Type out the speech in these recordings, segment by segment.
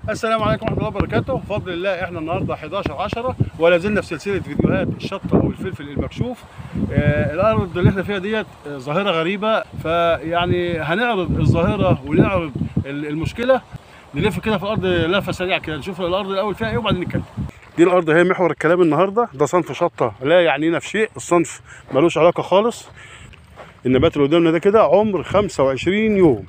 السلام عليكم ورحمه الله وبركاته بفضل الله احنا النهارده 11 10 ولا زلنا في سلسله فيديوهات الشطه والفلفل المكشوف آه الارض اللي احنا فيها ديت آه، ظاهره غريبه فيعني هنعرض الظاهره ونعرض ال- المشكله نلف كده في الارض لفه سريعه كده نشوف الارض الاول فيها ايه وبعدين نتكلم دي الارض هي محور الكلام النهارده ده صنف شطه لا يعنينا في شيء الصنف ملوش علاقه خالص النبات اللي قدامنا ده كده عمر 25 يوم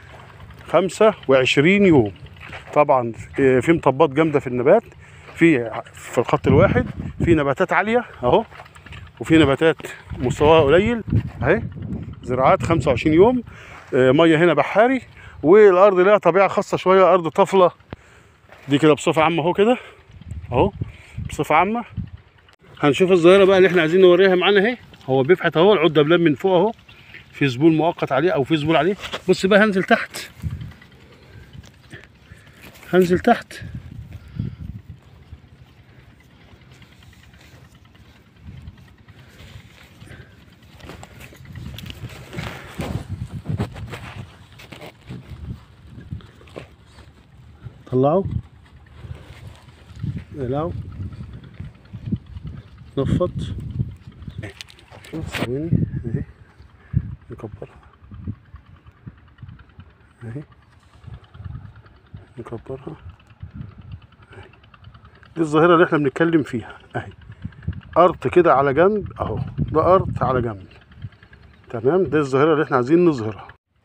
25 يوم طبعا آه، في مطبات جامده في النبات في في الخط الواحد في نباتات عاليه اهو وفي نباتات مستواها قليل اهي زراعات 25 يوم آه، ميه هنا بحاري والارض لها طبيعه خاصه شويه ارض طفله دي كده بصفه عامه اهو كده اهو بصفه عامه هنشوف الظاهره بقى اللي احنا عايزين نوريها معانا اهي هو بيفحت اهو العود دبلان من فوق اهو في زبون مؤقت عليه او في زبون عليه بص بقى هنزل تحت هنزل تحت طلعوا اقلعوا نفض ثواني اهي نكبرها اهي نكبرها أهي. دي الظاهرة اللي احنا بنتكلم فيها اهي ارض كده على جنب اهو ده ارض على جنب تمام دي الظاهرة اللي احنا عايزين نظهرها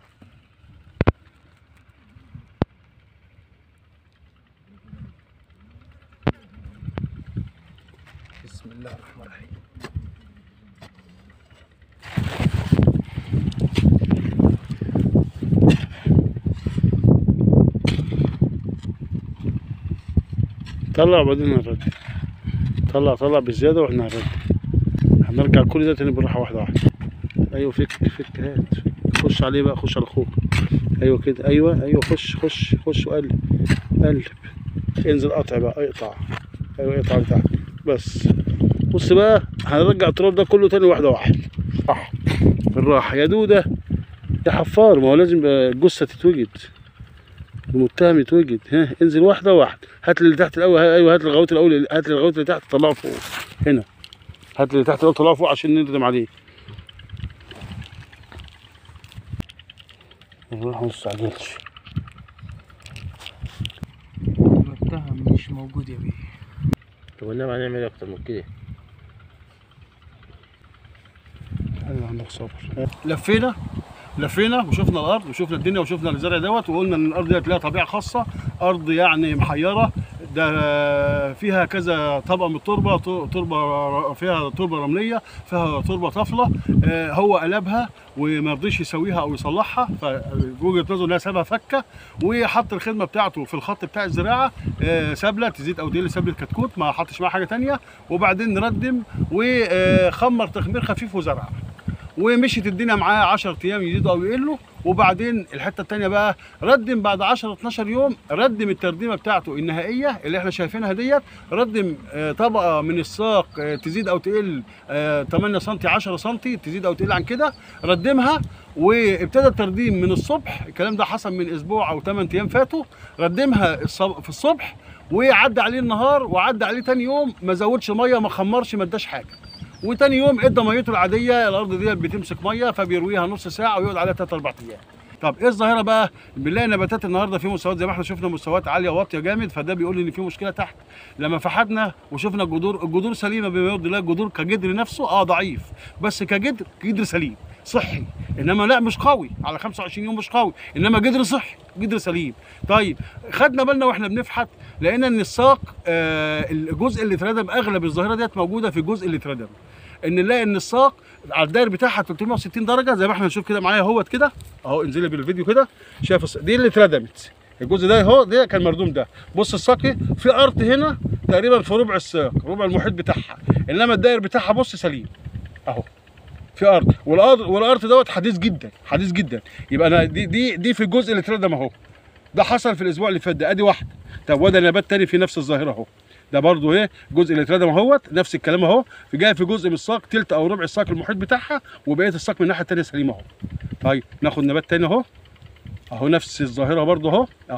بسم الله الرحمن الرحيم طلع وبعدين هنرد طلع طلع بزيادة واحنا هنرد هنرجع كل ده تاني بالراحة واحدة واحدة ايوه فك فك هات فك. خش عليه بقى خش على اخوك ايوه كده ايوه ايوه خش خش خش وقلب قلب انزل قطع بقى اقطع ايوه اقطع لتحت بس بص بقى هنرجع التراب ده كله تاني واحدة واحدة صح بالراحة يا دودة يا حفار ما هو لازم يبقى الجثة تتوجد المتهم يتوجد ها انزل واحده واحده هات اللي تحت الاول ها- ايوه هات الغويط الاول هات الغويط اللي تحت طلعه فوق هنا هات اللي تحت الاول طلعه فوق عشان نندم عليه نروح ما نستعجلش المتهم مش موجود يا بيه طب انما هنعمل ايه اكتر من كده ايوه عندك صبر لفينا لفينا وشفنا الارض وشفنا الدنيا وشفنا الزرع دوت وقلنا ان الارض ديت لها طبيعه خاصه ارض يعني محيره ده فيها كذا طبقه من التربه ت- تربه فيها تربه رمليه فيها تربه طفله آه، هو قلبها وما رضيش يسويها او يصلحها فوجهه نظره انها سابها فكه وحط الخدمه بتاعته في الخط بتاع الزراعه آه، سابله تزيد او تقل سابله كتكوت ما حطش معاها حاجه تانية وبعدين ردم وخمر تخمير خفيف وزرع ومشيت الدنيا معاه 10 ايام يزيدوا او يقلوا وبعدين الحته الثانيه بقى ردم بعد 10 12 يوم ردم الترديمه بتاعته النهائيه اللي احنا شايفينها ديت ردم آه، طبقه من الساق آه، تزيد او تقل آه، 8 سم 10 سم تزيد او تقل عن كده ردمها وابتدى الترديم من الصبح الكلام ده حصل من اسبوع او 8 ايام فاتوا ردمها الصب- في الصبح وعدى عليه النهار وعدى عليه تاني يوم ما زودش ميه ما خمرش ما اداش حاجه وتاني يوم ادى ميته العاديه الارض ديت بتمسك ميه فبيرويها نص ساعه ويقعد عليها 3 4 ايام طب ايه الظاهره بقى بنلاقي نباتات النهارده في مستويات زي ما احنا شفنا مستويات عاليه واطيه جامد فده بيقول ان في مشكله تحت لما فحتنا وشفنا الجذور الجذور سليمه بما يرضي الله الجذور كجدر نفسه اه ضعيف بس كجدر جدر سليم صحي انما لا مش قوي على 25 يوم مش قوي انما جدر صحي جدر سليم طيب خدنا بالنا واحنا بنفحت لقينا ان الساق آه الجزء اللي اتردم اغلب الظاهره ديت موجوده في الجزء اللي اتردم ان نلاقي ان الساق على الداير بتاعها 360 درجه زي ما احنا نشوف كده معايا اهوت كده اهو انزلي بالفيديو كده شايف الس- دي اللي اتردمت الجزء ده اهو ده كان مردوم ده بص الساق إيه؟ في ارض هنا تقريبا في ربع الساق ربع المحيط بتاعها انما الداير بتاعها بص سليم اهو في ارض والارض والارض دوت حديث جدا حديث جدا يبقى انا دي دي دي في الجزء اللي اتردم اهو ده حصل في الاسبوع اللي فات ده ادي واحده طب وده نبات تاني في نفس الظاهره اهو ده برضو ايه الجزء اللي اتردم اهوت نفس الكلام اهو في جاي في جزء من الساق تلت او ربع الساق المحيط بتاعها وبقيه الساق من الناحيه التانيه سليمه اهو طيب ناخد نبات تاني اهو اهو نفس الظاهره برضو اهو اهو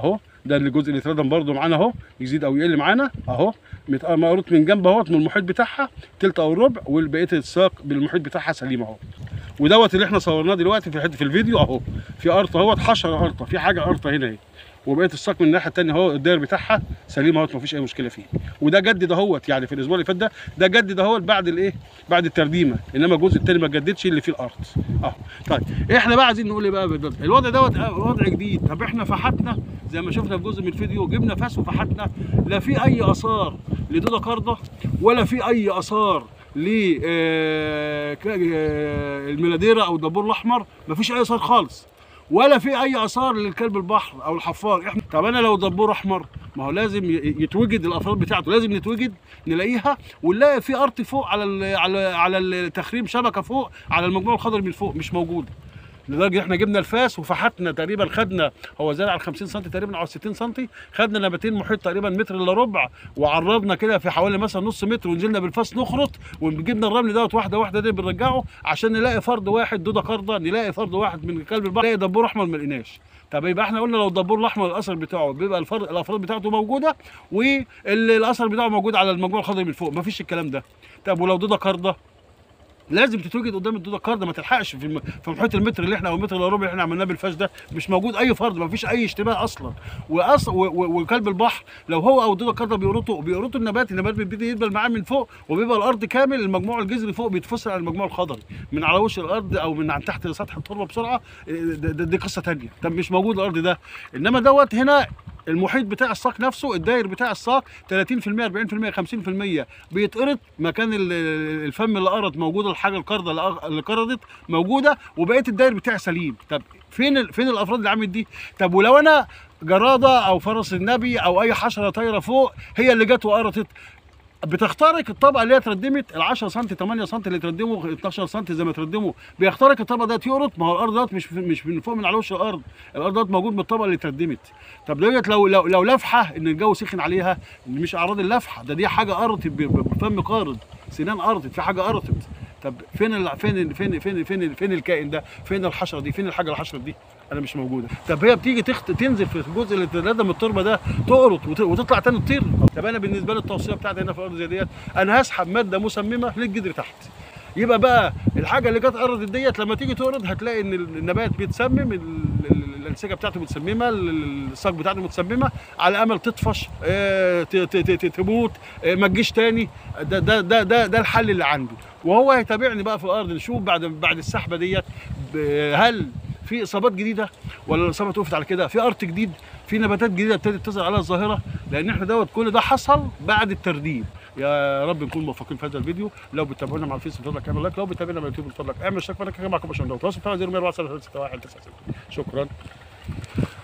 ده الجزء اللي اتردم برده معانا اهو يزيد او يقل معانا اهو مت- مقروط من جنب اهوت من المحيط بتاعها تلت او الربع والبقيه الساق بالمحيط بتاعها سليم اهو ودوت اللي احنا صورناه دلوقتي في الحته في الفيديو اهو في قرطه اهوت حشره قرطه في حاجه قرطه هنا اهي وبقيه الساق من الناحيه الثانيه اهو الداير بتاعها سليم اهوت مفيش اي مشكله فيه وده جدد اهوت يعني في الاسبوع اللي فات ده ده جدد اهوت بعد الايه بعد الترديمه انما الجزء الثاني ما جددش اللي فيه الارض اهو طيب احنا بقى عايزين نقول ايه بقى بالظبط الوضع دوت آه، وضع جديد طب احنا فحتنا زي ما شفنا في جزء من الفيديو جبنا فاس وفحتنا لا في اي اثار لدوده قرده ولا في اي اثار ل آه، ك- آه، الميلاديرا او الدبور الاحمر مفيش اي اثار خالص ولا في اي اثار للكلب البحر او الحفار احنا طب انا لو دبور احمر ما هو لازم ي- يتوجد الافراد بتاعته لازم نتوجد نلاقيها ونلاقي في ارض فوق على ال على على التخريم شبكه فوق على المجموع الخضري من فوق مش موجوده لدرجه احنا جبنا الفاس وفحتنا تقريبا خدنا هو زاد على 50 سم تقريبا او 60 سم خدنا نباتين محيط تقريبا متر الا ربع وعرضنا كده في حوالي مثلا نص متر ونزلنا بالفاس نخرط وجبنا الرمل دوت واحده واحده دي بنرجعه عشان نلاقي فرد واحد دوده قرده نلاقي فرد واحد من كلب البحر نلاقي دبور احمر ما لقيناش طب يبقى احنا قلنا لو الدبور الاحمر الاثر بتاعه بيبقى الفرد الافراد بتاعته موجوده والاثر بتاعه موجود على المجموع الخضري من فوق مفيش الكلام ده طب ولو دوده قرده لازم تتوجد قدام الدوده القرده ما تلحقش في الم... في محيط المتر اللي احنا او المتر الا ربع اللي احنا عملناه بالفاش ده مش موجود اي فرد ما فيش اي اشتباه اصلا وأص... و... و... وكلب البحر لو هو او الدوده القرده بيقرطوا بيقرطوا النبات النبات بيبتدي يدبل معاه من فوق وبيبقى الارض كامل المجموع الجذري فوق بيتفصل عن المجموع الخضري من على وش الارض او من عن تحت سطح التربه بسرعه إيه، ده- ده- دي قصه ثانيه طب مش موجود الارض ده انما دوت هنا المحيط بتاع الساق نفسه الداير بتاع الساق 30% 40% 50% بيتقرط مكان ال- الفم اللي قرط موجود الحاجه القرده اللي أغ- اللي قرضت موجوده وبقيه الداير بتاعي سليم طب فين ال- فين الافراد اللي عملت دي طب ولو انا جراده او فرس النبي او اي حشره طايره فوق هي اللي جت وقرطت بتخترق الطبقه اللي هي اتردمت ال 10 سم 8 سم اللي اتردموا 12 سم زي ما اتردموا بيخترق الطبقه ده يقرط ما هو الارض دوت مش مش من فوق من على وش الارض الارض دوت موجود من الطبقه اللي اتردمت طب ديت لو لو لو لفحه ان الجو سخن عليها مش اعراض اللفحه ده دي حاجه قرطت ب- ب- بفم قارض سنان قرطت في حاجه قرطت طب فين ال... فين ال... فين فين فين فين الكائن ده فين الحشره دي فين الحاجه الحشره دي انا مش موجوده طب هي بتيجي تخت... تنزل في الجزء اللي اتردم التربه ده تقرط وت... وتطلع تاني تطير طب انا بالنسبه لي التوصيه بتاعتي هنا في الارض زي ديت انا هسحب ماده مسممه للجدر تحت يبقى بقى الحاجه اللي جت قرضت ديت لما تيجي تقرض هتلاقي ان النبات بيتسمم ال- ال- الانسجه بتاعته متسممه ال- الساق بتاعته متسممه على امل تطفش آه، ت- ت- ت- تموت آه، ما تجيش تاني ده ده ده ده, ده الحل اللي عنده وهو هيتابعني بقى في الارض نشوف بعد بعد السحبه ديت ب- هل في اصابات جديده ولا الاصابه وقفت على كده في ارت جديد في نباتات جديده ابتدت تظهر عليها الظاهره لان احنا دوت كل ده حصل بعد الترديد يا رب نكون موفقين في هذا الفيديو لو بتتابعونا على الفيس من فضلك اعمل لايك لو بتتابعنا على اليوتيوب من فضلك اعمل اشتراك في القناه معكم بشرف التواصل بتاع 0 1 4 6 1 9 شكرا